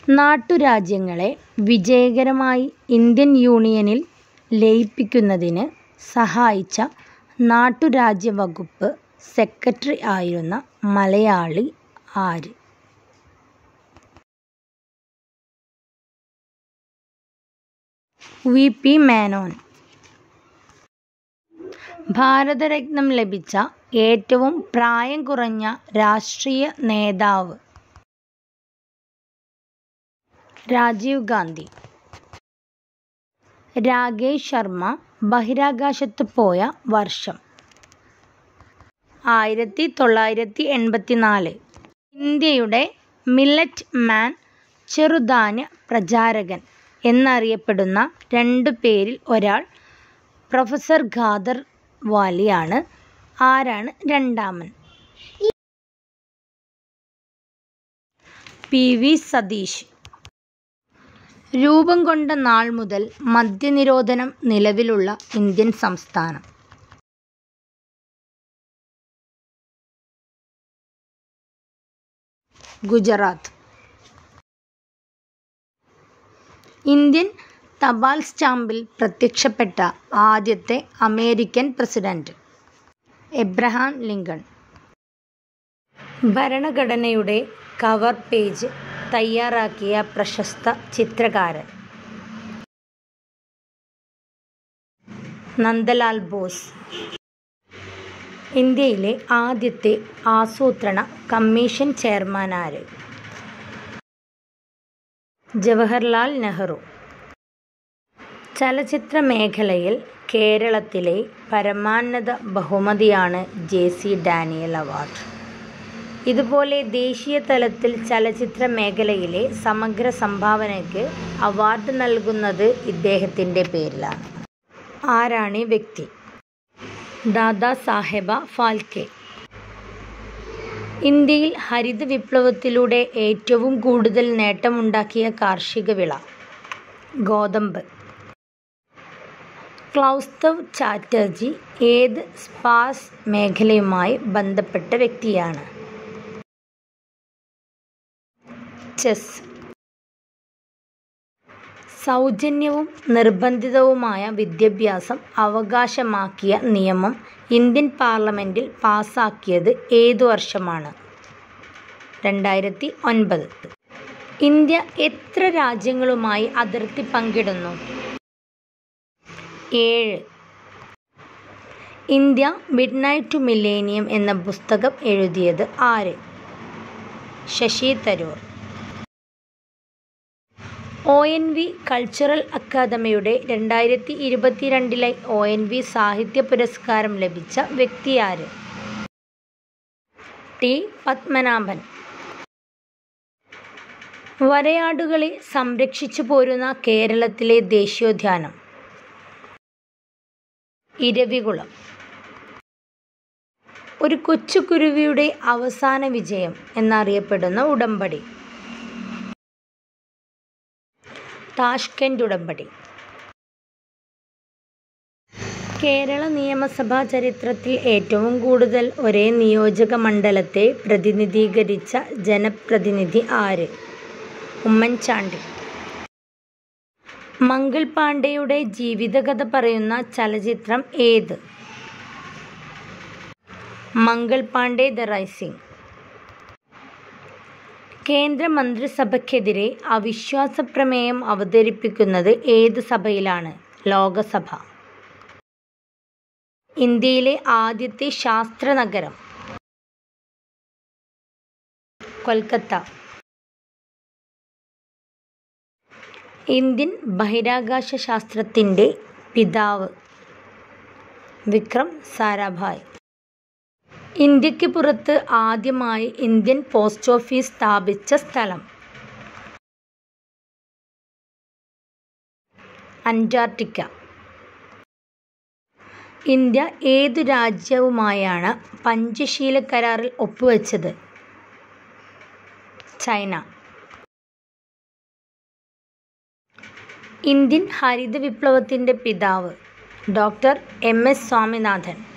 നാട്ടുരാജ്യങ്ങളെ വിജയകരമായി ഇന്ത്യൻ യൂണിയനിൽ ലയിപ്പിക്കുന്നതിന് സഹായിച്ച നാട്ടുരാജ്യവകുപ്പ് സെക്രട്ടറി ആയിരുന്ന മലയാളി ആര് വി പി മേനോൻ ഭാരതരത്നം ലഭിച്ച ഏറ്റവും പ്രായം കുറഞ്ഞ രാഷ്ട്രീയ നേതാവ് രാജീവ് ഗാന്ധി രാകേഷ് ശർമ്മ ബഹിരാകാശത്ത് പോയ വർഷം ആയിരത്തി തൊള്ളായിരത്തി എൺപത്തിനാല് ഇന്ത്യയുടെ മില്ലറ്റ് മാൻ ചെറുധാന്യ പ്രചാരകൻ എന്നറിയപ്പെടുന്ന രണ്ടു പേരിൽ ഒരാൾ പ്രൊഫസർ ഖാദർ വാലിയാണ് ആരാണ് രണ്ടാമൻ പി വി സതീഷ് രൂപം കൊണ്ട നാൾ മുതൽ മദ്യനിരോധനം നിലവിലുള്ള ഇന്ത്യൻ സംസ്ഥാനം ഗുജറാത്ത് ഇന്ത്യൻ തപാൽ സ്റ്റാമ്പിൽ പ്രത്യക്ഷപ്പെട്ട ആദ്യത്തെ അമേരിക്കൻ പ്രസിഡന്റ് എബ്രഹാം ലിങ്കൺ ഭരണഘടനയുടെ കവർ പേജ് തയ്യാറാക്കിയ പ്രശസ്ത ചിത്രകാരൻ നന്ദലാൽ ബോസ് ഇന്ത്യയിലെ ആദ്യത്തെ ആസൂത്രണ കമ്മീഷൻ ചെയർമാൻ ആര് ജവഹർലാൽ നെഹ്റു ചലച്ചിത്ര മേഖലയിൽ കേരളത്തിലെ പരമോന്നത ബഹുമതിയാണ് ജെ സി ഡാനിയൽ അവാർഡ് ഇതുപോലെ ദേശീയ തലത്തിൽ ചലച്ചിത്ര മേഖലയിലെ സമഗ്ര സംഭാവനയ്ക്ക് അവാർഡ് നൽകുന്നത് ഇദ്ദേഹത്തിൻ്റെ പേരിലാണ് ആരാണ് ഈ വ്യക്തി ദാദാ സാഹേബ ഫാൽക്കെ ഇന്ത്യയിൽ ഹരിത വിപ്ലവത്തിലൂടെ ഏറ്റവും കൂടുതൽ നേട്ടമുണ്ടാക്കിയ കാർഷിക വിള ഗോതമ്പ് ക്ലൗസ്തവ് ചാറ്റർജി ഏത് സ്പാസ് മേഖലയുമായി ബന്ധപ്പെട്ട വ്യക്തിയാണ് ചെസ് സൗജന്യവും നിർബന്ധിതവുമായ വിദ്യാഭ്യാസം അവകാശമാക്കിയ നിയമം ഇന്ത്യൻ പാർലമെൻറ്റിൽ പാസാക്കിയത് ഏതു വർഷമാണ് രണ്ടായിരത്തി ഒൻപത് ഇന്ത്യ എത്ര രാജ്യങ്ങളുമായി അതിർത്തി പങ്കിടുന്നു ഏഴ് India midnight to millennium എന്ന പുസ്തകം എഴുതിയത് ആര് Shashi Tharoor O N V cultural അക്കാദമിയുടെ രണ്ടായിരത്തി ഇരുപത്തിരണ്ടിലെ ഒ എൻ വി സാഹിത്യ പുരസ്കാരം ലഭിച്ച വ്യക്തിയാര് ടി പത്മനാഭൻ വരയാടുകളെ സംരക്ഷിച്ചു പോരുന്ന കേരളത്തിലെ ദേശീയോദ്യാനം ഇരവികുളം ഒരു കൊച്ചുകുരുവിയുടെ അവസാന വിജയം എന്നറിയപ്പെടുന്ന ഉടമ്പടി താഷ്കെൻഡ് ഉടമ്പടി കേരള നിയമസഭാ ചരിത്രത്തിൽ ഏറ്റവും കൂടുതൽ ഒരേ നിയോജക മണ്ഡലത്തെ പ്രതിനിധീകരിച്ച ജനപ്രതിനിധി ആര് ഉമ്മൻചാണ്ടി മംഗൾ പാണ്ഡെയുടെ ജീവിതകഥ പറയുന്ന ചലച്ചിത്രം ഏത് മംഗൾ പാണ്ഡെ ദ റൈസിംഗ് കേന്ദ്രമന്ത്രിസഭയ്ക്കെതിരെ അവിശ്വാസ പ്രമേയം അവതരിപ്പിക്കുന്നത് ഏത് സഭയിലാണ് ലോകസഭ ഇന്ത്യയിലെ ആദ്യത്തെ ശാസ്ത്ര നഗരം കൊൽക്കത്ത ഇന്ത്യൻ ബഹിരാകാശ ശാസ്ത്രത്തിൻ്റെ പിതാവ് വിക്രം സാരാഭായ് ഇന്ത്യക്ക് പുറത്ത് ആദ്യമായി ഇന്ത്യൻ പോസ്റ്റ് ഓഫീസ് സ്ഥാപിച്ച സ്ഥലം അന്റാർട്ടിക്ക ഇന്ത്യ ഏതു രാജ്യവുമായാണ് പഞ്ചശീല കരാറിൽ ഒപ്പുവെച്ചത് ചൈന ഇന്ത്യൻ ഹരിത വിപ്ലവത്തിൻ്റെ പിതാവ് ഡോക്ടർ എം എസ് സ്വാമിനാഥൻ